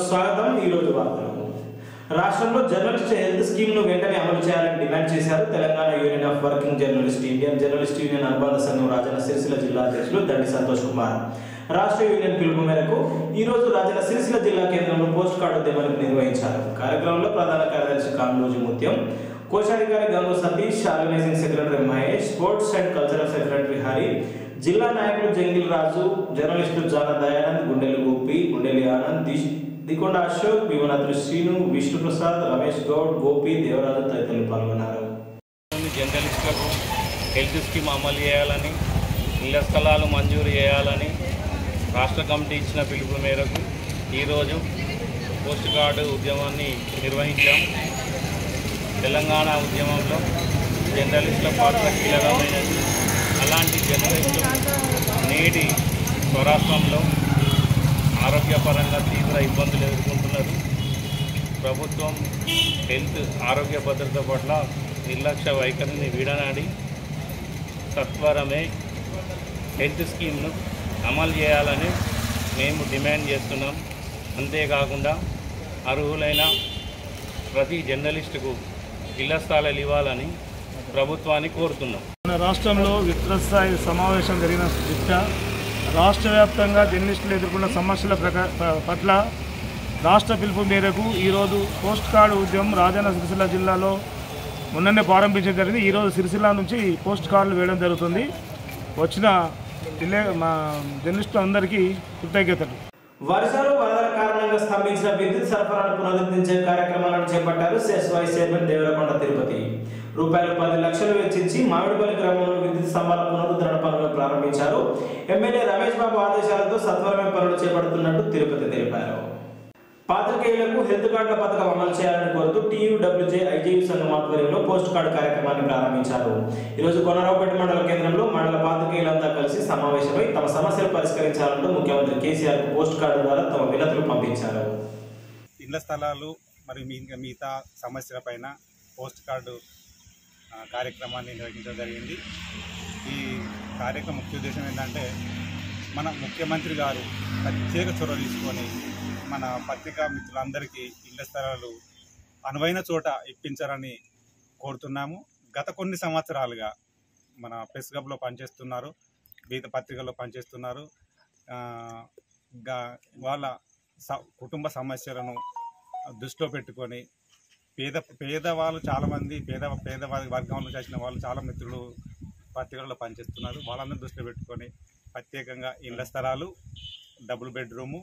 స్వాగతం ఈ రోజు వార్తలు రాష్ట్రంలో జర్నలిస్ట్ హెల్త్ స్కీమ్ ను వెంటనే అమలు చేయాలని డిమాండ్ చేశారు Telangana union of working journalist Indian journalist union అనుబంధ సంఘం రాజన్న సిరిసిల్ల జిల్లా అధ్యక్షులు దండి సంతోష్ కుమార్ రాష్ట్ర యూనియన్ పిలుపు మేరకు ఈ రోజు రాజన్న సిరిసిల్ల జిల్లా కేంద్రంలో పోస్ట్ కార్డు ఉద్యమాన్ని నిర్వహించారు కార్యక్రమంలో ప్రధాన కార్యదర్శి కామరోజు ముత్యం కోశాధికారి Gangu Satish organizing secretary Mahesh sports and cultural secretary Hari జిల్లా నాయకులు జంగిల్ రాజు జర్నలిస్టులు జాన దయానంద్ గుండెలు గోపి గుండెలి ఆనంద్ దిశ్ దికొండ అశోక్ భీమనాథులు శ్రీను విష్ణుప్రసాద్ రమేష్ గౌడ్ గోపి దేవరాజు తదితరులు పాల్గొన్నారు జర్నలిస్టులకు హెల్త్ స్కీమ్ అమలు చేయాలని ఇళ్ల స్థలాలు మంజూరు చేయాలని రాష్ట్ర కమిటీ ఇచ్చిన పిలుపు మేరకు ఈరోజు పోస్ట్ కార్డు ఉద్యమాన్ని నిర్వహించాం తెలంగాణ ఉద్యమంలో జర్నలిస్టుల పాత్ర కీలకమైనది అలాంటి జర్నలిస్టులు నేటి స్వరాష్ట్రంలో ఆరోగ్యపరంగా తీవ్ర ఇబ్బందులు ఎదుర్కొంటున్నారు ప్రభుత్వం హెల్త్ ఆరోగ్య భద్రత పట్ల నిర్లక్ష్య వైఖరిని వీడనాడి సత్వరమే హెల్త్ స్కీమ్ను అమలు చేయాలని మేము డిమాండ్ చేస్తున్నాం అంతేకాకుండా అర్హులైన ప్రతి జర్నలిస్టుకు ఇళ్ల స్థలాలు ఇవ్వాలని ప్రభుత్వాన్ని కోరుతున్నాం మన రాష్ట్రంలో విస్తృతస్థాయి సమావేశం జరిగిన దృష్ట్యా రాష్ట్ర వ్యాప్తంగా జర్నలిస్టులు ఎదుర్కొన్న సమస్యల ప్రకా ప- పట్ల రాష్ట్ర పిలుపు మేరకు ఈరోజు పోస్ట్ కార్డు ఉద్యమం రాజన్న సిరిసిల్ల జిల్లాలో మొన్ననే ప్రారంభించడం జరిగింది ఈరోజు సిరిసిల్ల నుంచి పోస్ట్ కార్డులు వేయడం జరుగుతుంది వచ్చిన విలే మా జర్నలిస్టులు అందరికీ కృతజ్ఞతలు వర్షాలు వరదల కారణంగా స్తంభించిన విద్యుత్ సరఫరాను పునరుద్ధరించే కార్యక్రమాలను చేపట్టారు CESS vice chairman Devarakonda Tirupati రూపాయలు పది లక్షలు వెచ్చించి మామిడిపల్లి గ్రామంలో విద్యుత్ స్తంభాల పునరుద్ధరణ పనులు ప్రారంభించారు ఎమ్మెల్యే రమేష్ బాబు ఆదేశాలతో సత్వరమే పనులు చేపడుతున్నట్టు తిరుపతి తెలిపారు పాత్రికేయులకు హెల్త్ కార్డుల పథకం అమలు చేయాలని కోరుతూ టీయూడబ్ల్యూజే ఐజీయూ సంఘం ఆధ్వర్యంలో పోస్ట్ కార్డు కార్యక్రమాన్ని ప్రారంభించారు ఈరోజు కొనరావుపేట మండల కేంద్రంలో మండల పాత్రికేయులంతా కలిసి సమావేశమై తమ సమస్యలు పరిష్కరించాలంటూ ముఖ్యమంత్రి కేసీఆర్ కు పోస్ట్ కార్డు ద్వారా తమ వినతులు పంపించారు ఇళ్ల స్థలాలు మరియు మీ ఇంకా మిగతా సమస్యలపైన పోస్ట్ కార్డు ఆ, కార్యక్రమాన్ని నిర్వహించడం జరిగింది ఈ కార్యక్రమం ముఖ్య ఉద్దేశం ఏంటంటే మన ముఖ్యమంత్రి గారు ప్రత్యేక చొరవ తీసుకొని మన పత్రికా మిత్రులందరికీ ఇళ్ల స్థలాలు అనువైన చోట ఇప్పించాలని కోరుతున్నాము గత కొన్ని సంవత్సరాలుగా మన ప్రెస్ క్లబ్లో పనిచేస్తున్నారు వివిధ పత్రికల్లో పనిచేస్తున్నారు ఆ, గా- వాళ్ళ స- కుటుంబ సమస్యలను దృష్టిలో పెట్టుకొని పేద పేదవాళ్ళు చాలామంది పేద పేద వర్గంలో చేసిన వాళ్ళు చాలా మిత్రులు పత్రికల్లో పనిచేస్తున్నారు వాళ్ళందరూ దృష్టిలో పెట్టుకొని ప్రత్యేకంగా ఇళ్ల స్థలాలు డబుల్ బెడ్రూము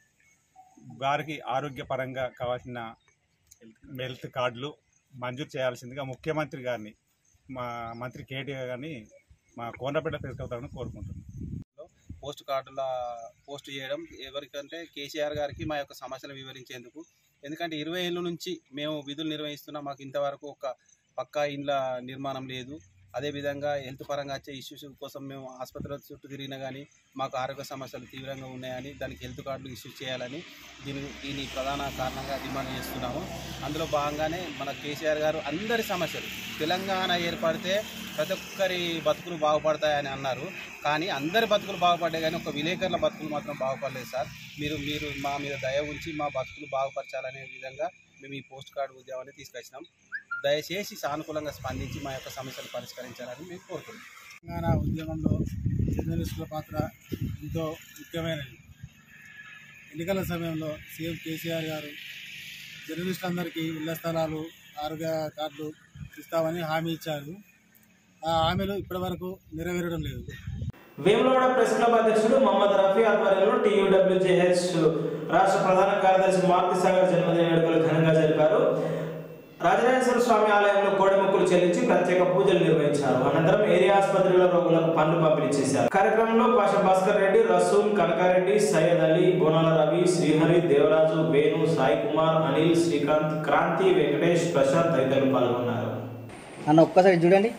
వారికి ఆరోగ్యపరంగా కావాల్సిన హెల్త్ కార్డులు మంజూరు చేయాల్సిందిగా ముఖ్యమంత్రి గారిని మా మంత్రి కేటీఆర్ గారిని మా కోనపేట తీసుకెళ్తామని కోరుకుంటున్నాను పోస్ట్ కార్డుల పోస్ట్ చేయడం ఎవరికంటే కేసీఆర్ గారికి మా యొక్క సమస్యలు వివరించేందుకు ఎందుకంటే ఇరవై ఏళ్ళ నుంచి మేము విధులు నిర్వహిస్తున్నాం మాకు ఇంతవరకు ఒక పక్కా ఇండ్ల నిర్మాణం లేదు అదేవిధంగా హెల్త్ పరంగా వచ్చే ఇష్యూస్ కోసం మేము ఆసుపత్రుల చుట్టూ తిరిగినా కానీ మాకు ఆరోగ్య సమస్యలు తీవ్రంగా ఉన్నాయని దానికి హెల్త్ కార్డులు ఇష్యూ చేయాలని దీని దీని ప్రధాన కారణంగా డిమాండ్ చేస్తున్నాము అందులో భాగంగానే మన కేసీఆర్ గారు అందరి సమస్యలు తెలంగాణ ఏర్పడితే ప్రతి ఒక్కరి బతుకులు బాగుపడతాయని అన్నారు కానీ అందరి బతుకులు బాగుపడ్డాయి కానీ ఒక విలేకరుల బతుకులు మాత్రం బాగుపడలేదు సార్ మీరు మీరు మా మీద దయ ఉంచి మా బతుకులు బాగుపరచాలనే విధంగా మేము ఈ పోస్ట్ కార్డు ఉద్యమాన్ని తీసుకొచ్చినాం దయచేసి సానుకూలంగా స్పందించి మా యొక్క సమస్యలు పరిష్కరించాలని మేము కోరుతున్నాం తెలంగాణ ఉద్యమంలో జర్నలిస్టుల పాత్ర ఎంతో ముఖ్యమైనది ఎన్నికల సమయంలో సీఎం కేసీఆర్ గారు జర్నలిస్టులందరికీ ఇళ్ల స్థలాలు ఆరోగ్య కార్డులు ఇస్తామని హామీ ఇచ్చారు ఆ హామీలు ఇప్పటివరకు నెరవేరడం లేదు వేములవాడ ప్రెస్ క్లబ్ అధ్యక్షుడు మహమ్మద్ రఫీ ఆధ్వర్యంలో టీయూడబ్ల్యూజేహెచ్ రాష్ట్ర ప్రధాన కార్యదర్శి మారుతి సాగర్ జన్మదిన వేడుకలు ఘనంగా జరిపారు రాజరాజేశ్వర స్వామి ఆలయంలో కోడెముక్కులు చెల్లించి ప్రత్యేక పూజలు నిర్వహించారు అనంతరం ఏరియా ఆసుపత్రిలో రోగులకు పనులు పంపిణీ చేశారు కార్యక్రమంలో పాష భాస్కర్ రెడ్డి రసూల్ కనకారెడ్డి సయ్యద్ అలీ బోనాల రవి శ్రీహరి దేవరాజు వేణు సాయి కుమార్ అనిల్ శ్రీకాంత్ క్రాంతి వెంకటేష్ ప్రశాంత్ తదితరులు పాల్గొన్నారు అన్న ఒక్కసారి చూడండి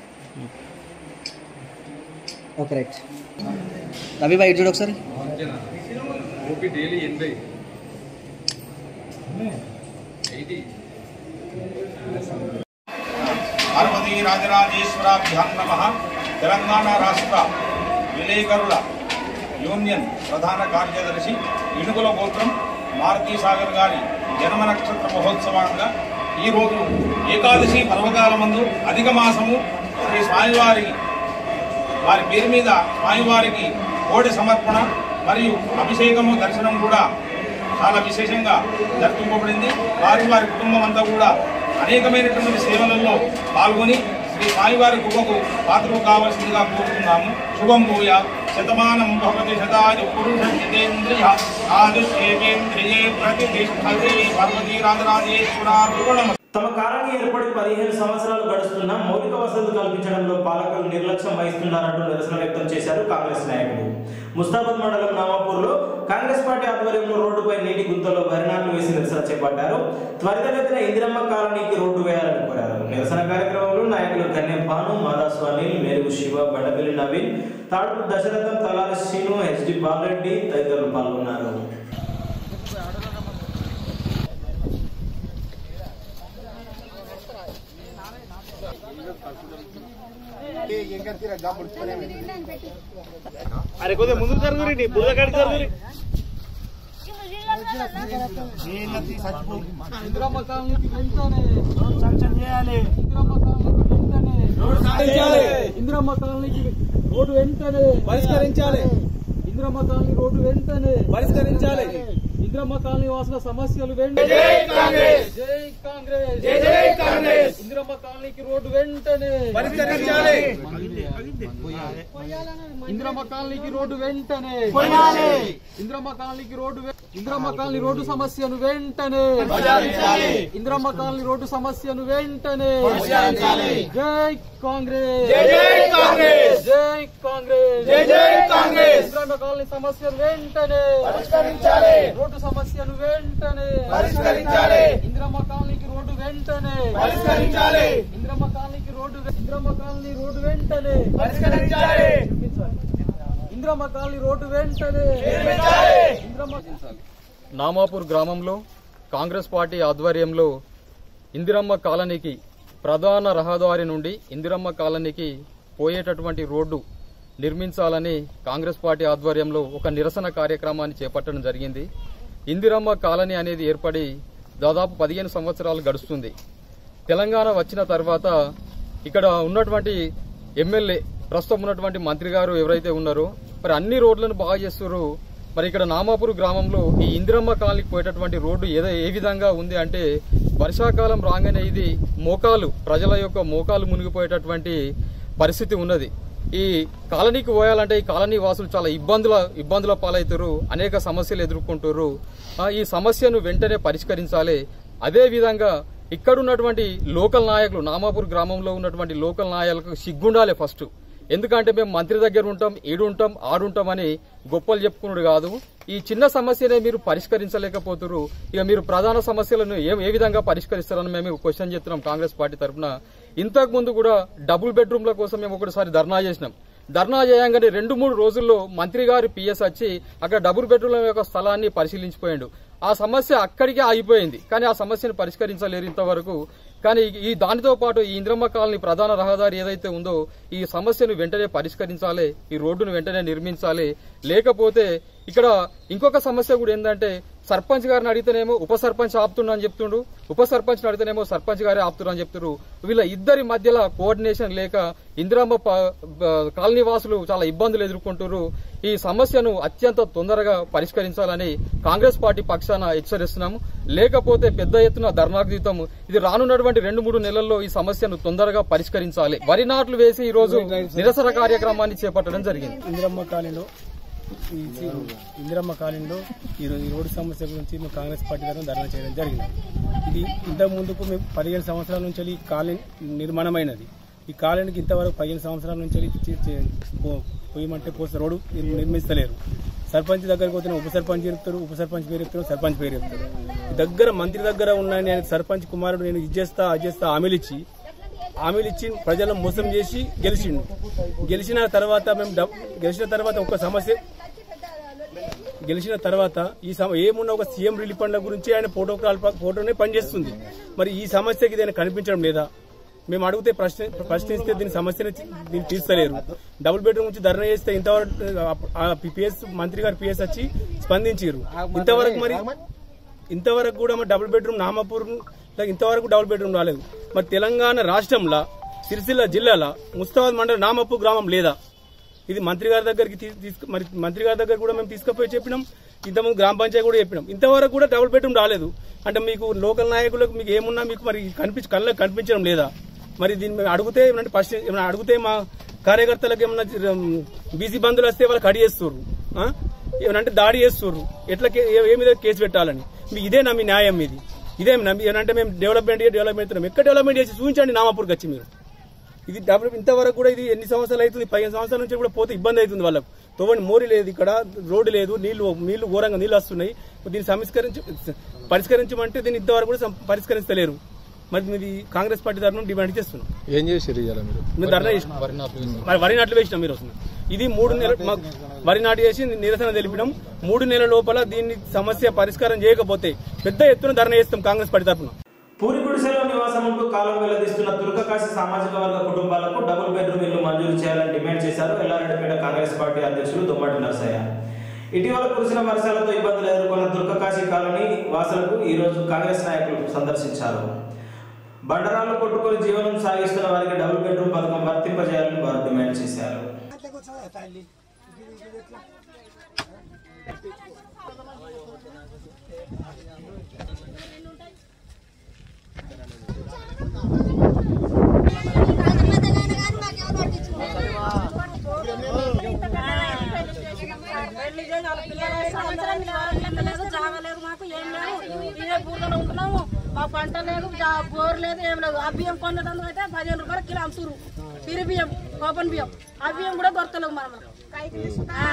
ఓకే రైట్ రవి బాయ్ ఇటు చూడు ఒకసారి పార్వతీ రాజరాజేశ్వరాభ్యాం నమ తెలంగాణ రాష్ట్ర విలేకరుల యూనియన్ ప్రధాన కార్యదర్శి ఇనుగుల గోత్రం మారుతీ సాగర్ గారి జన్మ నక్షత్ర మహోత్సవంగా ఈరోజు ఏకాదశి పర్వకాలమందు అధిక మాసము శ్రీ స్వామివారి వారి పేరు మీద స్వామివారికి కోడి సమర్పణ మరియు అభిషేకము దర్శనం కూడా చాలా విశేషంగా జరిపింపబడింది వారి వారి కుటుంబం అంతా కూడా అనేకమైనటువంటి సేవలలో పాల్గొని శ్రీ స్వామివారి కృపకు పాత్రలు కావాల్సిందిగా కోరుతున్నాము శుభం భూయ శతమానం భవతి శతాయు పురుష జితేంద్రియ ఆదుషేవేంద్రియే ప్రతిష్టతే పార్వతీ రాజరాజేశ్వరార్పణం తమ కాలనీ ఏర్పడి పదిహేను సంవత్సరాలు గడుస్తున్నా మౌలిక వసతులు కల్పించడంలో పాలకులు నిర్లక్ష్యం వహిస్తున్నారంటూ నిరసన వ్యక్తం చేశారు కాంగ్రెస్ నాయకులు ముస్తాబాద్ మండలం నామాపూర్లో కాంగ్రెస్ పార్టీ ఆధ్వర్యంలో రోడ్డుపై నీటి గుంతలో భరణాలు వేసి నిరసన చేపట్టారు త్వరితగతిన ఇందిరమ్మ కాలనీకి రోడ్డు వేయాలని కోరారు నిరసన కార్యక్రమంలో నాయకులు గణ్యం భాను మాదాసు అనిల్ మేరుగు శివ బండపల్లి నవీన్ తాడుపు దశరథం తలారి శ్రీను హెచ్డి బాలరెడ్డి తదితరులు పాల్గొన్నారు అరే కొద్దిగా ముందుకు జరుగురి బురద కాడికి జరుగురి ఇందిరమ్మ కాలనీకి రోడ్డు వెంటనే పరిష్కరించాలి ఇందిరమ్మ కాలనీ రోడ్డు వెంటనే పరిష్కరించాలి ఇందిరమ్మ కాలనీ వాసుల సమస్యలు వెంటనే జై కాంగ్రెస్ జై కాంగ్రెస్ జై జై కాంగ్రెస్ ఇందిరమ్మ కాలనీకి రోడ్డు వెంటనే పరిష్కరించాలి ఇందిరమ్మ కాలనీకి రోడ్డు వెంటనే ఇందిరమ్మ కాలనీకి రోడ్డు వె- ఇందిరమ్మ కాలనీ రోడ్డు సమస్యను వెంటనే ఇందిరమ్మ కాలనీ రోడ్డు సమస్యను వెంటనే జై కాంగ్రెస్ జై జై కాంగ్రెస్ జై కాంగ్రెస్ జై జై కాంగ్రెస్ ఇందిరమ్మ కాలనీ సమస్యను వెంటనే పరిష్కరించాలి రోడ్డు సమస్యను వెంటనే పరిష్కరించాలి ఇందిరమ్మ కాలనీకి రోడ్డు వెంటనే పరిష్కరించాలి ఇందిరమ్మ కాలనీకి రోడ్డు వె- ఇందిరమ్మ కాలనీ రోడ్డు వెంటనే పరిష్కరించాలి ఇందిరమ్మ కాలనీ రోడ్డు వెంటనే ఇందిరమ్మ నామాపూర్ గ్రామంలో కాంగ్రెస్ పార్టీ ఆధ్వర్యంలో ఇందిరమ్మ కాలనీకి ప్రధాన రహదారి నుండి ఇందిరమ్మ కాలనీకి పోయేటటువంటి రోడ్డు నిర్మించాలని కాంగ్రెస్ పార్టీ ఆధ్వర్యంలో ఒక నిరసన కార్యక్రమాన్ని చేపట్టడం జరిగింది ఇందిరమ్మ కాలనీ అనేది ఏర్పడి దాదాపు పదిహేను సంవత్సరాలు గడుస్తుంది తెలంగాణ వచ్చిన తర్వాత ఇక్కడ ఉన్నటువంటి ఎమ్మెల్యే ప్రస్తుతం ఉన్నటువంటి మంత్రి గారు ఎవరైతే ఉన్నారో మరి అన్ని రోడ్లను బాగా చేస్తున్నారు మరి ఇక్కడ నామాపూర్ గ్రామంలో ఈ ఇందిరమ్మ కాలనీకి పోయేటటువంటి రోడ్డు ఏదో ఏ విధంగా ఉంది అంటే వర్షాకాలం రాగానే ఇది మోకాలు ప్రజల యొక్క మోకాలు మునిగిపోయేటటువంటి పరిస్థితి ఉన్నది ఈ కాలనీకి పోయాలంటే ఈ కాలనీ వాసులు చాలా ఇబ్బందుల ఇబ్బందుల పాలవుతారు అనేక సమస్యలు ఎదుర్కొంటారు ఆ, ఈ సమస్యను వెంటనే పరిష్కరించాలి అదే విధంగా ఇక్కడ ఉన్నటువంటి లోకల్ నాయకులు నామాపూర్ గ్రామంలో ఉన్నటువంటి లోకల్ నాయకులకు సిగ్గుండాలి ఫస్ట్ ఎందుకంటే మేము మంత్రి దగ్గర ఉంటాం ఈడుంటాం ఆడుంటామని గొప్పలు చెప్పుకున్నాడు కాదు ఈ చిన్న సమస్యనే మీరు పరిష్కరించలేకపోతున్నారు ఇక మీరు ప్రధాన సమస్యలను ఏ ఏ విధంగా పరిష్కరిస్తారని మేము క్వశ్చన్ చేస్తున్నాం కాంగ్రెస్ పార్టీ తరఫున ఇంతకు ముందు కూడా డబుల్ బెడ్రూమ్ల కోసం మేము ఒకటిసారి ధర్నా చేసినాం ధర్నా చేయంగానే రెండు మూడు రోజుల్లో మంత్రి గారి పిఎస్ వచ్చి అక్కడ డబుల్ బెడ్రూమ్ల యొక్క స్థలాన్ని పరిశీలించిపోయాడు ఆ సమస్య అక్కడికే ఆగిపోయింది కానీ ఆ సమస్యను పరిష్కరించలేరు ఇంతవరకు కానీ ఈ- ఈ దానితో పాటు ఈ ఇంద్రమ్మ కాలనీ ప్రధాన రహదారి ఏదైతే ఉందో ఈ సమస్యను వెంటనే పరిష్కరించాలి ఈ రోడ్డును వెంటనే నిర్మించాలి లేకపోతే ఇక్కడ ఇంకొక సమస్య కూడా ఏంటంటే సర్పంచ్ గారిని అడిగితేనేమో ఉప సర్పంచ్ ఆపుతున్నా అని చెప్తుండు ఉప సర్పంచ్ అడిగితేనేమో సర్పంచ్ గారే ఆపుతున్నారు అని చెప్తున్నారు వీళ్ళ ఇద్దరి మధ్యలో కోఆర్డినేషన్ లేక ఇందిరమ్మ ప- బ- కాలనీ వాసులు చాలా ఇబ్బందులు ఎదుర్కొంటున్నారు ఈ సమస్యను అత్యంత తొందరగా పరిష్కరించాలని కాంగ్రెస్ పార్టీ పక్షాన హెచ్చరిస్తున్నాము లేకపోతే పెద్ద ఎత్తున ధర్నాకు దిగుతాం ఇది రానున్నటువంటి రెండు మూడు నెలల్లో ఈ సమస్యను తొందరగా పరిష్కరించాలి వరి నాట్లు వేసి ఈ రోజు నిరసన కార్యక్రమాన్ని చేపట్టడం జరిగింది ఇందిరమ్మ కాలనీలో ఈ సి- ఇందిరమ్మ కాలనీలో ఈ రో- ఈ రోడ్డు సమస్య గురించి మేము కాంగ్రెస్ పార్టీ తరఫున ధర్నా చేయడం జరిగింది ఇది ఇంతకు ముందుకు మేము పదిహేను సంవత్సరాల నుంచి ఈ కాలనీ నిర్మాణమైనది ఈ కాలనీకి ఇంతవరకు పదిహేను సంవత్సరాల నుంచి చే- చే- పో- పోయమంటే పోస్తే రోడ్డు నిర్- నిర్మిస్తలేరు సర్పంచ్ దగ్గరకు పోతే ఉప సర్పంచ్ చెప్తారు ఉప సర్పంచ్ పేరు చెప్తారు సర్పంచ్ పేరు చెప్తారు దగ్గర మంత్రి దగ్గర ఉన్నాయని ఆయన సర్పంచ్ కుమారుడు నేను ఇది చేస్తా అది చేస్తా హామీలు ఇచ్చి హామీలు ఇచ్చి ప్రజలను మోసం చేసి గెలిచిండు గెలిచిన తర్వాత మేము డబ్- గెలిచిన తర్వాత ఒక సమస్య గెలిచిన తర్వాత ఈ సమ ఏమున్న ఒక సీఎం రిలీఫ్ ఫండ్ల గురించి ఆయన ప్రోటోకాల్ ప- ఫోటోనే పనిచేస్తుంది మరి ఈ సమస్యకి దీన్ని కనిపించడం లేదా మేము అడిగితే ప్రశ్న ప్రశ్నిస్తే దీని సమస్యను తి- దీన్ని తీర్చలేరు డబుల్ బెడ్రూమ్ నుంచి ధర్నా చేస్తే ఇంతవరకు పిఎస్ మంత్రి గారు పిఎస్ వచ్చి స్పందించారు ఇంతవరకు మరి ఇంతవరకు కూడా మరి డబుల్ బెడ్రూమ్ నామపూర్ ఇంతవరకు డబుల్ బెడ్రూమ్ రాలేదు మరి తెలంగాణ రాష్ట్రంలో సిరిసిల్ల జిల్లాలో ముస్తాబాద్ మండలం నామపూర్ గ్రామం లేదా ఇది మంత్రి గారి దగ్గరికి తీ- తీసుకు మరి మంత్రి గారి దగ్గర కూడా మేము తీసుకుపోయి చెప్పినాం ఇంతకుముందు గ్రామ పంచాయతీ కూడా చెప్పినాం ఇంతవరకు కూడా డబుల్ బెడ్రూమ్ రాలేదు అంటే మీకు లోకల్ నాయకులకు మీకు ఏమున్నా మీకు మరి కనిపించి కళ్ళకి కనిపించడం లేదా మరి దీన్ని మేము అడిగితే ఏమన్నా ఫస్ట్ ఏమైనా అడిగితే మా కార్యకర్తలకు ఏమన్నా బీసీ బంధువులు వస్తే వాళ్ళకి అడి చేస్తుర్రు ఆ? ఏమనంటే దాడి చేస్తుర్రు ఎట్లా కే- ఏ- ఏ మీద కేసు పెట్టాలని మీ ఇదేనా మీ న్యాయం ఇది ఇదే ఏమంటే మేము డెవలప్మెంట్ డెవలప్మెంట్ చేస్తున్నాం ఎక్కడ డెవలప్మెంట్ చేసి చూపించండి నామాపూర్కి వచ్చి మీరు ఇది డెవలప్ ఇంతవరకు కూడా ఇది ఎన్ని సంవత్సరాలు అవుతుంది పదిహేను సంవత్సరాల నుంచి కూడా పోతే ఇబ్బంది అవుతుంది వాళ్ళకు తోవని మోరి లేదు ఇక్కడ రోడ్డు లేదు నీళ్లు నీళ్లు ఘోరంగా నీళ్లు వస్తున్నాయి దీన్ని సంస్కరించి పరిష్కరించమంటే దీన్ని ఇంతవరకు కూడా సం- పరిష్కరిస్తలేరు మరి మీది కాంగ్రెస్ పార్టీ తరఫున డిమాండ్ చేస్తున్నాం ఏం చేసారు ఇవాళ మీరు మీరు ధర్నా చేసినాం మరి వరి నాట్లు వేసినాం మీరు వస్తున్నారు ఇది మూడు నెలలు మాకు వరి నాటు చేసి నిరసన తెలిపినాం మూడు నెలల లోపల దీన్ని సమస్య పరిష్కారం చేయకపోతే పెద్ద ఎత్తున ధర్నా చేస్తాం కాంగ్రెస్ పార్టీ తరఫున పూరి గుడిసెలో నివాసం ఉంటూ కాలం వెల్లదీస్తున్న తుర్కకాశి సామాజిక వర్గ కుటుంబాలకు డబుల్ బెడ్రూమ్ ఇల్లు మంజూరు చేయాలని డిమాండ్ చేశారు ఎల్లారెడ్డిపేట కాంగ్రెస్ పార్టీ అధ్యక్షులు దుమ్మటి నరసయ్య ఇటీవల కురిసిన వర్షాలతో ఇబ్బందులు ఎదుర్కొన్న తుర్కకాశి కాలనీ వాసులకు ఈ రోజు కాంగ్రెస్ నాయకులు సందర్శించారు బండరాలు కొట్టుకొని జీవనం సాగిస్తున్న వారికి డబుల్ బెడ్రూమ్ పథకం వర్తింపజేయాలని వారు డిమాండ్ చేశారు పెళ్లి చేసి వాళ్ళ పిల్లలు అయితే సంవత్సరం ఇల్లు లేదు జాగ లేదు మాకు ఏం లేదు ఇదే బూర్లలో ఉంటున్నాము మా పంట లేదు జా- బోర్ లేదు ఏం లేదు ఆ బియ్యం కొనడానికి అయితే పదిహేను రూపాయలు కిలో అమ్ముతురు పిరి బియ్యం కోపన్ బియ్యం ఆ బియ్యం కూడా దొరకలేవు మనం ఆ.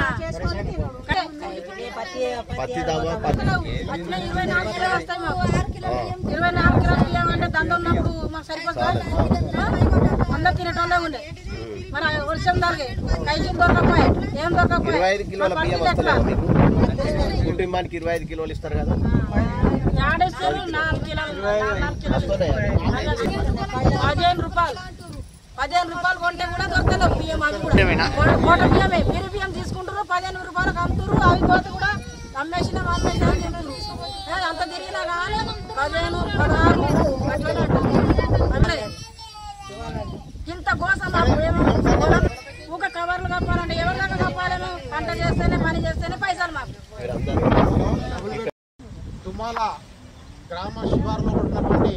అట్లా ఇరవై నాలుగు కిలోలు వస్తాయి మాకు ఇరవై నాలుగు కిలోలు బియ్యం అంటే దండ ఉన్నప్పుడు మాకు సరిపోతుంది అందరు తినేటోళ్ళే ఉండే మరి వర్షం జరిగే కైకి దొరకపోయే ఏం దొరకపోయే ఇరవై ఐదు కిలోల మరి బియ్యం పండుగ ఎట్లా? వస్తలేవా మీకు కుటుంబానికి ఇరవై ఐదు కిలోలు ఇస్తారు కదా యాడేస్తారు నాలుగు కిలోలు నాలుగు కిలోలు పదిహేను రూపాయలు పదిహేను రూపాయలు కొంటే కూడా దొరకలేవు బియ్యం అవి కూడా కోట బియ్యమే పిరి బియ్యం తీసుకుంటారు పదిహేను రూపాయలకు అమ్ముతారు అవి పోతే కూడా అమ్మేసిన అమ్మేసిన అని తింటారు ఏ, అంత తిరిగినా కానీ పదిహేను పదహారు అట్లనే అంటారు. అట్లే. ఇంత గోస మాకు ఏమో ఊక కవర్లు కప్పాలంటే ఎవరి దాకా కప్పాలేమో పంట చేస్తేనే పని చేస్తేనే పైసలు మాకు తుమాల గ్రామ శివారులో ఉన్నటువంటి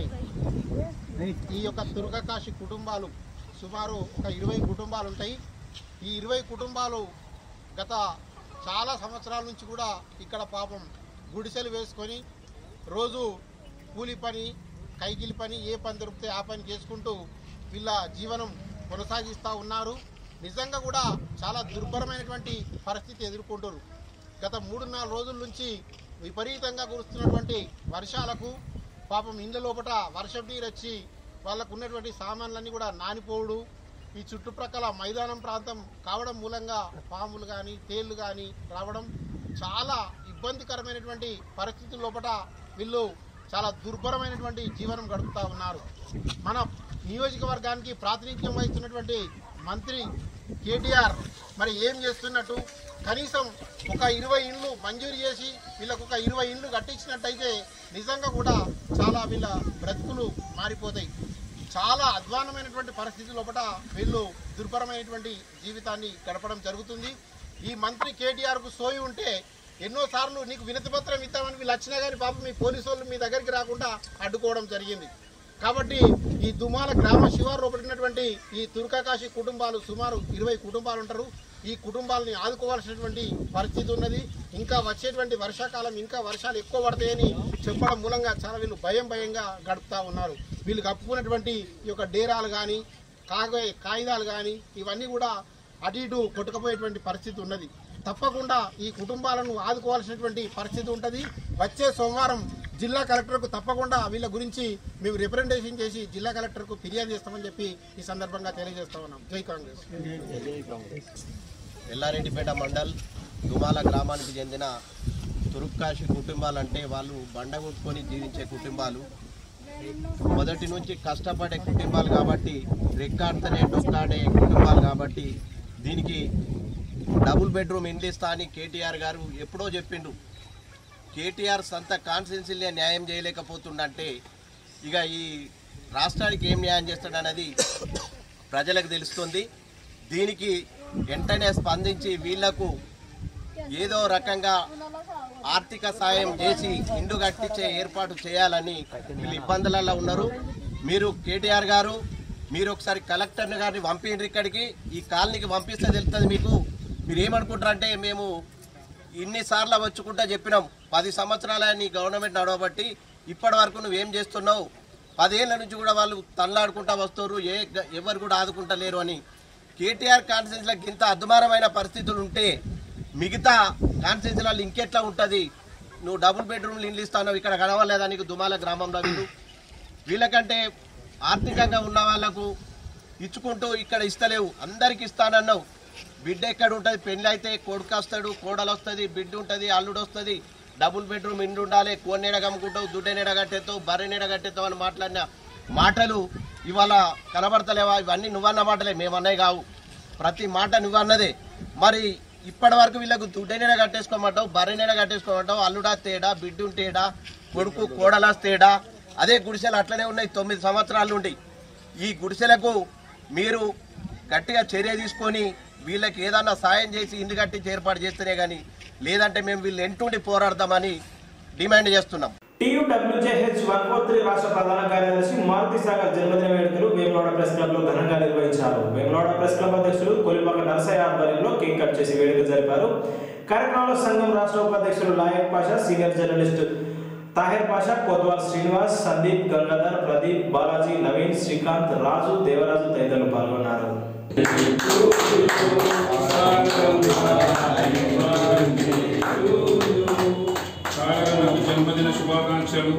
ఈ యొక్క దుర్గకాశి కుటుంబాలు సుమారు ఒక ఇరవై కుటుంబాలు ఉంటాయి ఈ ఇరవై కుటుంబాలు గత చాలా సంవత్సరాల నుంచి కూడా ఇక్కడ పాపం గుడిసెలు వేసుకొని రోజు కూలి పని కైకిలి పని ఏ పని దొరికితే ఆ పని చేసుకుంటూ వీళ్ళ జీవనం కొనసాగిస్తూ ఉన్నారు నిజంగా కూడా చాలా దుర్భరమైనటువంటి పరిస్థితి ఎదుర్కొంటారు గత మూడు నాలుగు రోజుల నుంచి విపరీతంగా కురుస్తున్నటువంటి వర్షాలకు పాపం ఇండ్ల లోపల వర్షం నీరు వచ్చి వాళ్ళకు ఉన్నటువంటి సామాన్లన్నీ కూడా నానిపోవుడు ఈ చుట్టుప్రక్కల మైదానం ప్రాంతం కావడం మూలంగా పాములు కానీ తేళ్లు కానీ రావడం చాలా ఇబ్బందికరమైనటువంటి పరిస్థితుల లోపల వీళ్ళు చాలా దుర్భరమైనటువంటి జీవనం గడుపుతూ ఉన్నారు మన నియోజకవర్గానికి ప్రాతినిధ్యం వహిస్తున్నటువంటి మంత్రి కేటీఆర్ మరి ఏం చేస్తున్నట్టు కనీసం ఒక ఇరవై ఇండ్లు మంజూరు చేసి వీళ్ళకు ఒక ఇరవై ఇండ్లు కట్టించినట్టయితే నిజంగా కూడా చాలా వీళ్ళ బ్రతుకులు మారిపోతాయి చాలా అధ్వానమైనటువంటి పరిస్థితి లోపల వీళ్ళు దుర్భరమైనటువంటి జీవితాన్ని గడపడం జరుగుతుంది ఈ మంత్రి కేటీఆర్కు సోయి ఉంటే ఎన్నోసార్లు నీకు వినతి పత్రం ఇద్దామని వీళ్ళు వచ్చినా కానీ పాపం మీ పోలీసు వాళ్ళు మీ దగ్గరికి రాకుండా అడ్డుకోవడం జరిగింది కాబట్టి ఈ దుమాల గ్రామ శివారు ఉన్నటువంటి ఈ తుర్కాకాశి కుటుంబాలు సుమారు ఇరవై కుటుంబాలు ఉంటారు ఈ కుటుంబాలని ఆదుకోవాల్సినటువంటి పరిస్థితి ఉన్నది ఇంకా వచ్చేటువంటి వర్షాకాలం ఇంకా వర్షాలు ఎక్కువ పడతాయని చెప్పడం మూలంగా చాలా వీళ్ళు భయం భయంగా గడుపుతా ఉన్నారు వీళ్ళు కప్పుకున్నటువంటి ఈ యొక్క డేరాలు కానీ కాగ కాగితాలు కానీ ఇవన్నీ కూడా అటు ఇటు కొట్టుకుపోయేటువంటి పరిస్థితి ఉన్నది తప్పకుండా ఈ కుటుంబాలను ఆదుకోవాల్సినటువంటి పరిస్థితి ఉంటుంది వచ్చే సోమవారం జిల్లా కలెక్టర్కు తప్పకుండా వీళ్ళ గురించి మేము రిప్రజెంటేషన్ చేసి జిల్లా కలెక్టర్కు ఫిర్యాదు చేస్తామని చెప్పి ఈ సందర్భంగా తెలియజేస్తా ఉన్నాం జై కాంగ్రెస్ ఎల్లారెడ్డిపేట మండల్ దుమాల గ్రామానికి చెందిన తురుక్కాషి కుటుంబాలంటే వాళ్ళు బండ కొట్టుకొని జీవించే కుటుంబాలు మొదటి నుంచి కష్టపడే కుటుంబాలు కాబట్టి రెక్కాడితేనే డొక్కాడే కుటుంబాలు కాబట్టి దీనికి డబుల్ బెడ్రూమ్ ఇండిస్తా అని కేటీఆర్ గారు ఎప్పుడో చెప్పిండు కేటీఆర్ సొంత కాన్స్టిట్యున్సీలే న్యాయం చేయలేకపోతుండంటే ఇక ఈ రాష్ట్రానికి ఏం న్యాయం చేస్తాడన్నది ప్రజలకు తెలుస్తుంది దీనికి వెంటనే స్పందించి వీళ్లకు ఏదో రకంగా ఆర్థిక సాయం చేసి ఇండు కట్టించే ఏర్పాటు చేయాలని వీళ్ళు ఇబ్బందులలో ఉన్నారు మీరు కేటీఆర్ గారు మీరు ఒకసారి కలెక్టర్ గారిని పంపిండ్రు ఇక్కడికి ఈ కాలనీకి పంపిస్తే తెలుస్తుంది మీకు మీరు ఏమనుకుంటారంటే మేము ఇన్నిసార్లు వచ్చుకుంటా చెప్పినాం పది సంవత్సరాల నీ గవర్నమెంట్ నడవబట్టి ఇప్పటి వరకు నువ్వేం చేస్తున్నావు పదేళ్ల నుంచి కూడా వాళ్ళు తల్లాడుకుంటా వస్తారు ఏ ఎవరు కూడా ఆదుకుంటలేరు అని కేటీఆర్ కాన్స్టిట్యూన్సీలకు ఇంత అద్దుమారమైన పరిస్థితులు ఉంటే మిగతా కాన్స్టిట్యూన్సీలలో ఇంకెట్లా ఉంటుంది నువ్వు డబుల్ బెడ్రూమ్లు ఇల్లు ఇస్తావు ఇక్కడ గడవలేదా నీకు దుమాల గ్రామంలో వీళ్ళు వీళ్ళకంటే ఆర్థికంగా ఉన్న వాళ్ళకు ఇచ్చుకుంటూ ఇక్కడ ఇస్తలేవు అందరికి ఇస్తానన్నావు బిడ్డ ఎక్కడ ఉంటుంది పెళ్ళి అయితే కొడుకు వస్తాడు కోడలు వస్తుంది బిడ్డ ఉంటుంది అల్లుడు వస్తుంది డబుల్ బెడ్రూమ్ ఇండు ఉండాలి కోన్నెడ కమ్ముకుంటావు దుడ్డెనెడ కట్టేస్తావు బర్రెనెడ కట్టేస్తావు అని మాట్లాడిన మాటలు ఇవాళ కనబడతలేవా ఇవన్నీ నువ్వన్న మాటలే మేమన్నవి కావు ప్రతి మాట నువ్వన్నదే మరి ఇప్పటి వరకు వీళ్ళకు దుడ్డెనెడ కట్టేసుకోమంటావు బర్రెనెడ కట్టేసుకోమంటావు అల్లుడా తేడా బిడ్డ ఉంటేడా కొడుకు కోడలా తేడా అదే గుడిసెలు అట్లనే ఉన్నాయి తొమ్మిది సంవత్సరాల నుండి ఈ గుడిసెలకు మీరు గట్టిగా చర్య తీసుకొని వీళ్ళకి ఏదన్నా సాయం చేసి ఇంటి కట్టించి ఏర్పాటు చేస్తేనే కానీ లేదంటే మేము వీళ్ళు ఎంటుండి పోరాడతామని డిమాండ్ చేస్తున్నాం టీయూడబ్ల్యూజేహెచ్ వన్ ఫోర్ త్రీ రాష్ట్ర ప్రధాన కార్యదర్శి మారుతి సాగర్ జన్మదిన వేడుకలు వేములవాడ ప్రెస్ క్లబ్ లో ఘనంగా నిర్వహించారు వేములవాడ ప్రెస్ క్లబ్ అధ్యక్షులు కొలిపాక నరసయ్య ఆధ్వర్యంలో కేక్ కట్ చేసి వేడుక జరిపారు కార్యక్రమంలో సంఘం రాష్ట్ర ఉపాధ్యక్షులు లాయక్ పాషా సీనియర్ జర్నలిస్ట్ తాహిర్ పాషా కోత్వాల్ శ్రీనివాస్ సందీప్ గంగాధర్ ప్రదీప్ బాలాజీ నవీన్ శ్రీకాంత్ రాజు దేవరాజు తదితరులు పాల్గొన్నారు సాగరన్నకు జన్మదిన శుభాకాంక్షలు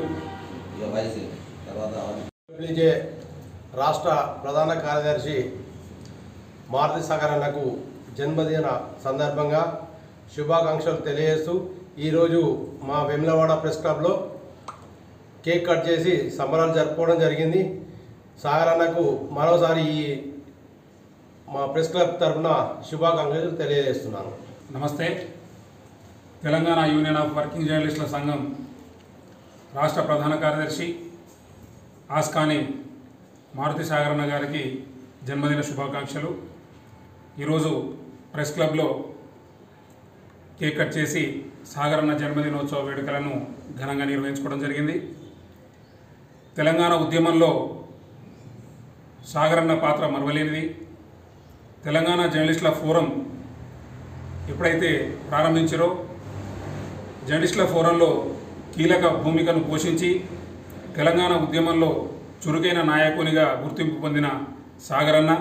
పిలిచే రాష్ట్ర ప్రధాన కార్యదర్శి మారుతి సాగర్ అన్నకు జన్మదిన సందర్భంగా శుభాకాంక్షలు తెలియజేస్తూ ఈరోజు మా వెమ్లవాడ ప్రెస్ క్లబ్లో కేక్ కట్ చేసి సంబరాలు జరుపుకోవడం జరిగింది సాగర్ అన్నకు మరోసారి ఈ మా ప్రెస్ క్లబ్ తరఫున శుభాకాంక్షలు తెలియజేస్తున్నాను నమస్తే తెలంగాణ యూనియన్ ఆఫ్ వర్కింగ్ జర్నలిస్టుల సంఘం రాష్ట్ర ప్రధాన కార్యదర్శి ఆస్కాని మారుతి సాగరన్న గారికి జన్మదిన శుభాకాంక్షలు ఈరోజు ప్రెస్ క్లబ్లో కేక్ కట్ చేసి సాగరన్న జన్మదినోత్సవ వేడుకలను ఘనంగా నిర్వహించుకోవడం జరిగింది తెలంగాణ ఉద్యమంలో సాగరన్న పాత్ర మరవలేనిది తెలంగాణ జర్నలిస్టుల ఫోరం ఎప్పుడైతే ప్రారంభించారో జర్నలిస్టుల ఫోరంలో కీలక భూమికను పోషించి తెలంగాణ ఉద్యమంలో చురుకైన నాయకునిగా గుర్తింపు పొందిన సాగరన్న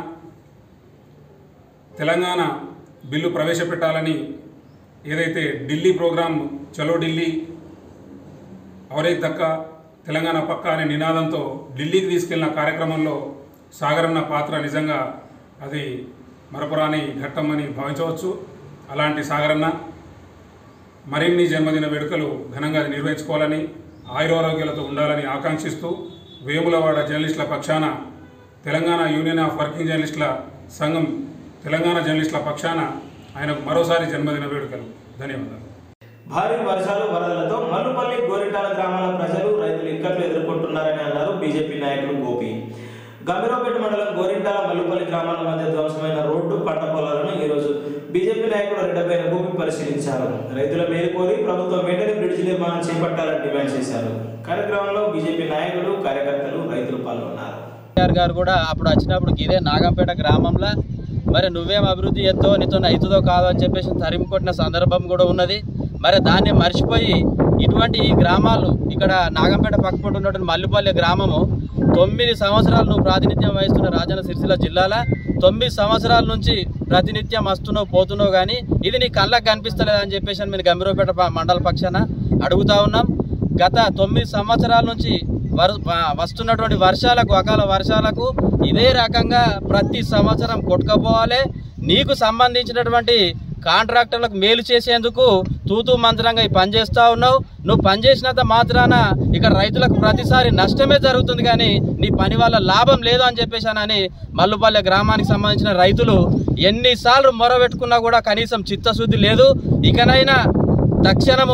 తెలంగాణ బిల్లు ప్రవేశపెట్టాలని ఏదైతే ఢిల్లీ ప్రోగ్రాం చలో ఢిల్లీ అవరే దక్క తెలంగాణ పక్క అనే నినాదంతో ఢిల్లీకి తీసుకెళ్లిన కార్యక్రమంలో సాగరన్న పాత్ర నిజంగా అది మరపురాని ఘట్టమని భావించవచ్చు అలాంటి సాగరన్న మరిన్ని జన్మదిన వేడుకలు ఘనంగా నిర్వహించుకోవాలని ఆయురారోగ్యాలతో ఉండాలని ఆకాంక్షిస్తూ వేములవాడ జర్నలిస్టుల పక్షాన తెలంగాణ యూనియన్ ఆఫ్ వర్కింగ్ జర్నలిస్టుల సంఘం తెలంగాణ జర్నలిస్టుల పక్షాన ఆయనకు మరోసారి జన్మదిన వేడుకలు ధన్యవాదాలు భారీ వర్షాలు వరదలతో మల్లుపల్లి గోరిటాల గ్రామాల ప్రజలు రైతులు ఇక్కట్లు ఎదుర్కొంటున్నారని అన్నారు బీజేపీ నాయకులు గోపి గంభీరావుపేట మండలం గోరింటాల మల్లుపల్లి గ్రామాల మధ్య ధ్వంసమైన రోడ్డు పంట పొలాలను ఈరోజు బీజేపీ నాయకుడు రెడ్డపైన గోపి పరిశీలించారు రైతుల మేలు కోరి ప్రభుత్వం వెంటనే బ్రిడ్జ్ నిర్మాణం చేపట్టాలని డిమాండ్ చేశారు కార్యక్రమంలో బీజేపీ నాయకులు కార్యకర్తలు రైతులు పాల్గొన్నారు కేఆర్ గారు కూడా అప్పుడు వచ్చినప్పుడు ఇదే నాగంపేట గ్రామంలో మరి నువ్వేం అభివృద్ధి ఎత్తో నీతో అవుతుందో కాదో అని చెప్పేసి తరిమి కొట్టిన సందర్భం కూడా ఉన్నది మరి దాన్ని మర్చిపోయి ఇటువంటి ఈ గ్రామాలు ఇక్కడ నాగంపేట పక్కపొట్టు ఉన్నటువంటి మల్లిపల్లి గ్రామము తొమ్మిది సంవత్సరాలు నువ్వు ప్రాతినిధ్యం వహిస్తున్న రాజన్న సిరిసిల్ల జిల్లాల తొమ్మిది సంవత్సరాల నుంచి ప్రతినిత్యం వస్తున్నావు పోతున్నావు కానీ ఇది నీ కళ్ళకు కనిపిస్తలేదని చెప్పేసి మేము గంభీరపేట ప- మండల పక్షాన అడుగుతా ఉన్నాం గత తొమ్మిది సంవత్సరాల నుంచి వర్ వ- వస్తున్నటువంటి వర్షాలకు అకాల వర్షాలకు ఇదే రకంగా ప్రతి సంవత్సరం కొట్టుకపోవాలి నీకు సంబంధించినటువంటి కాంట్రాక్టర్లకు మేలు చేసేందుకు తూతూ మంత్రంగా ఈ పని చేస్తూ ఉన్నావు నువ్వు పని చేసినంత మాత్రాన ఇక్కడ రైతులకు ప్రతిసారి నష్టమే జరుగుతుంది కానీ నీ పని వల్ల లాభం లేదు అని చెప్పేసానని మల్లుపల్లె గ్రామానికి సంబంధించిన రైతులు ఎన్నిసార్లు మొరబెట్టుకున్నా కూడా కనీసం చిత్తశుద్ధి లేదు ఇకనైనా తక్షణము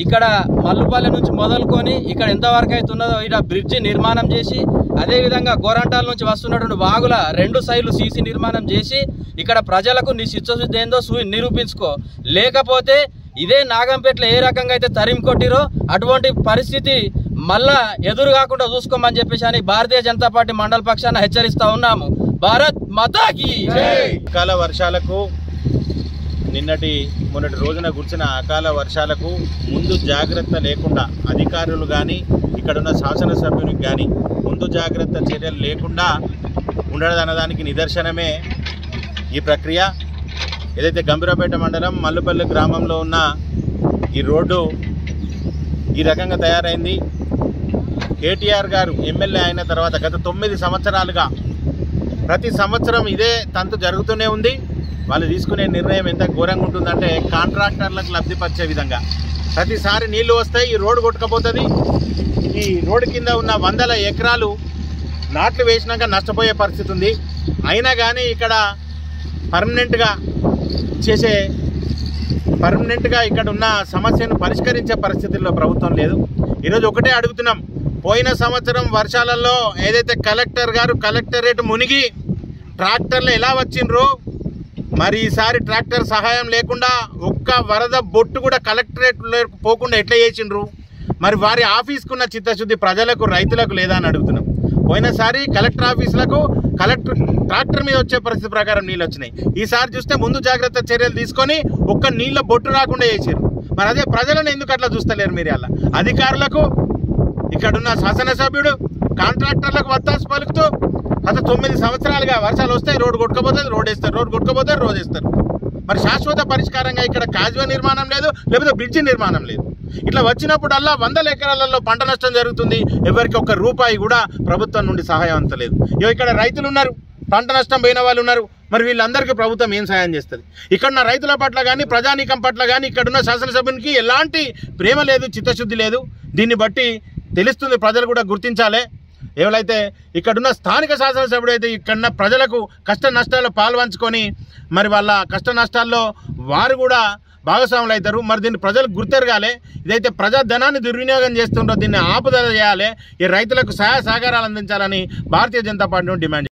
ఇక్కడ మల్లుపల్లె నుంచి మొదలుకొని ఇక్కడ ఎంతవరకు అయితే ఉన్నదో ఇక్కడ బ్రిడ్జి నిర్మాణం చేసి అదేవిధంగా గోరంటాల నుంచి వస్తున్నటువంటి వాగుల రెండు సైడ్లు సీసీ నిర్మాణం చేసి ఇక్కడ ప్రజలకు నీ చిత్తశుద్ధి ఏందో సూ- నిరూపించుకో లేకపోతే ఇదే నాగంపేటలో ఏ రకంగా అయితే తరిమి కొట్టిరో అటువంటి పరిస్థితి మళ్ళా ఎదురు కాకుండా చూసుకోమని చెప్పేసి అని భారతీయ జనతా పార్టీ మండల పక్షాన హెచ్చరిస్తా ఉన్నాము భారత్ మాతాకి అకాల వర్షాలకు నిన్నటి మొన్నటి రోజున కురిసిన అకాల వర్షాలకు ముందు జాగ్రత్త లేకుండా అధికారులు కానీ ఇక్కడున్న శాసనసభ్యునికి కానీ ముందు జాగ్రత్త చర్యలు లేకుండా ఉండదన్నదానికి నిదర్శనమే ఈ ప్రక్రియ ఏదైతే గంభీరపేట మండలం మల్లుపల్లి గ్రామంలో ఉన్న ఈ రోడ్డు ఈ రకంగా తయారైంది కేటీఆర్ గారు ఎమ్మెల్యే అయిన తర్వాత గత తొమ్మిది సంవత్సరాలుగా ప్రతి సంవత్సరం ఇదే తంతు జరుగుతూనే ఉంది వాళ్ళు తీసుకునే నిర్ణయం ఎంత ఘోరంగా ఉంటుందంటే కాంట్రాక్టర్లకు లబ్ధిపరిచే విధంగా ప్రతిసారి నీళ్లు వస్తాయి ఈ రోడ్డు కొట్టుకపోతుంది ఈ రోడ్డు కింద ఉన్న వందల ఎకరాలు నాట్లు వేసినాక నష్టపోయే పరిస్థితి ఉంది అయినా కానీ ఇక్కడ పర్మనెంట్గా చేసే పర్మనెంట్గా ఇక్కడ ఉన్న సమస్యను పరిష్కరించే పరిస్థితుల్లో ప్రభుత్వం లేదు ఈరోజు ఒకటే అడుగుతున్నాం పోయిన సంవత్సరం వర్షాలలో ఏదైతే కలెక్టర్ గారు కలెక్టరేట్ మునిగి ట్రాక్టర్లు ఎలా వచ్చిండ్రో మరి ఈసారి ట్రాక్టర్ సహాయం లేకుండా ఒక్క వరద బొట్టు కూడా కలెక్టరేట్ పోకుండా ఎట్లా చేసిండ్రు మరి వారి ఆఫీస్కున్న చిత్తశుద్ధి ప్రజలకు రైతులకు లేదా అని అడుగుతున్నాం పోయినసారి కలెక్టర్ ఆఫీసులకు కలెక్టర్ ట్రాక్టర్ మీద వచ్చే పరిస్థితి ప్రకారం నీళ్ళు వచ్చినాయి ఈసారి చూస్తే ముందు జాగ్రత్త చర్యలు తీసుకొని ఒక్క నీళ్ళ బొట్టు రాకుండా చేసారు మరి అదే ప్రజలను ఎందుకు అట్లా చూస్తలేరు మీరు అలా అధికారులకు ఇక్కడున్న శాసనసభ్యుడు కాంట్రాక్టర్లకు వత్తాసు పలుకుతూ గత తొమ్మిది సంవత్సరాలుగా వర్షాలు వస్తాయి రోడ్డు కొట్టుకపోతుంది రోడ్ వేస్తారు రోడ్డు కొట్టుకపోతారు రోడ్ వేస్తారు మరి శాశ్వత పరిష్కారంగా ఇక్కడ కాజువ నిర్మాణం లేదు లేకపోతే బ్రిడ్జి నిర్మాణం లేదు ఇట్లా వచ్చినప్పుడల్లా వందల ఎకరాలలో పంట నష్టం జరుగుతుంది ఎవరికి ఒక్క రూపాయి కూడా ప్రభుత్వం నుండి సహాయం అంతలేదు ఇగో ఇక్కడ రైతులు ఉన్నారు పంట నష్టం పోయిన వాళ్ళు ఉన్నారు మరి వీళ్ళందరికీ ప్రభుత్వం ఏం సహాయం చేస్తుంది ఇక్కడ ఉన్న రైతుల పట్ల కానీ ప్రజానీకం పట్ల కానీ ఇక్కడున్న శాసనసభ్యునికి ఎలాంటి ప్రేమ లేదు చిత్తశుద్ధి లేదు దీన్ని బట్టి తెలుస్తుంది ప్రజలు కూడా గుర్తించాలి ఎవరైతే ఇక్కడున్న స్థానిక శాసనసభ్యుడు అయితే ఇక్కడున్న ప్రజలకు కష్ట నష్టాలు పాల్పంచుకొని మరి వాళ్ళ కష్ట నష్టాల్లో వారు కూడా భాగస్వాములు అవుతారు మరి దీన్ని ప్రజలు గుర్తెరగాలి ఇదైతే ప్రజా ధనాన్ని దుర్వినియోగం చేస్తుండ్రో దీన్ని ఆపుదల చేయాలి ఈ రైతులకు సహాయ సహకారాలు అందించాలని భారతీయ జనతా పార్టీ నుండి డిమాండ్